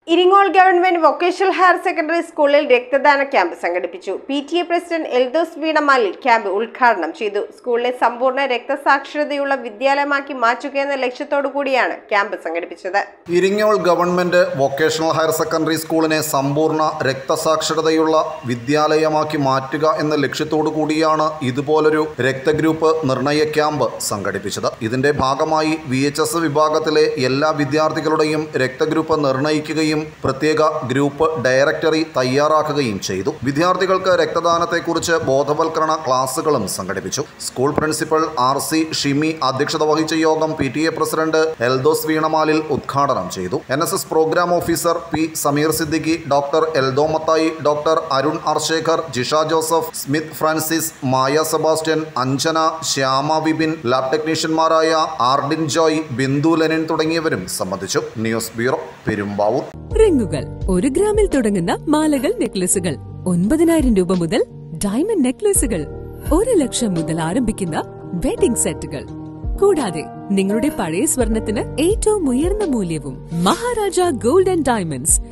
Iringole government vocational higher secondary സ്കൂളിൽ രക്തദാന camp സംഘടിപ്പിച്ചു P T A president Eldhose വീണമാലിൽ ക്യാമ്പ് ഉദ്ഘാടനം ചെയ്തു സ്കൂളിലെ സമ്പൂർണ്ണ രക്തസാക്ഷരതയുള്ള വിദ്യാലയമാക്കി മാറ്റുക എന്ന ലക്ഷ്യത്തോടു കൂടിയാണ് ക്യാമ്പ് സംഘടിപ്പിച്ചത് Iringole government vocational higher secondary സ്കൂളിനെ സമ്പൂർണ്ണ രക്തസാക്ഷരതയുള്ള വിദ്യാലയമാക്കി മാറ്റുക എന്ന ലക്ഷ്യത്തോടു കൂടിയാണ് ഇതുപോലൊരു രക്തഗ്രൂപ്പ് നിർണയ ക്യാമ്പ് സംഘടിപ്പിച്ചത് ഇതിന്റെ ഭാഗമായി വി എച്ച് എസ് വിഭാഗത്തിലെ എല്ലാ വിദ്യാർത്ഥികളുടെയും രക്തഗ്രൂപ്പ് നിർണയിക്കുകയും പ്രത്യേക ഗ്രൂപ്പ് ഡയറക്ടറി തയ്യാറാക്കുകയും ചെയ്തു വിദ്യാർത്ഥികൾക്ക് രക്തദാനത്തെക്കുറിച്ച് ബോധവൽക്കരണ ക്ലാസുകളും സംഘടിപ്പിച്ചു school principal R C Shimi അധ്യക്ഷത വഹിച്ച യോഗം P T A president Eldhose വീണമാലിൽ ഉദ്ഘാടനം ചെയ്തു N S S programme officer P Sameer Siddiqui doctor Eldho Mathai doctor Arun R Shekhar Jisha Joseph Smith Francis Maya Sebastian Anjana Shyama Vipin lab ടെക്നീഷ്യന്മാരായ ആർഡിൻ ജോയ് ബിന്ദു ലെനിൻ തുടങ്ങിയവരും സംബന്ധിച്ചു ന്യൂസ് ബ്യൂറോ പെരുമ്പാവൂർ റിങ്ങുകൾ ഒരു ഗ്രാമിൽ തുടങ്ങുന്ന മാലകൾ നെക്ലസുകൾ ഒൻപതിനായിരം രൂപ മുതൽ ഡയമണ്ട് നെക്ലസുകൾ ഒരു ലക്ഷം മുതൽ ആരംഭിക്കുന്ന വെഡിംഗ് സെറ്റുകൾ കൂടാതെ നിങ്ങളുടെ പഴയ സ്വർണത്തിന് ഏറ്റവും ഉയർന്ന മൂല്യവും മഹാരാജ ഗോൾഡ് ആൻഡ് ഡയമണ്ട്സ്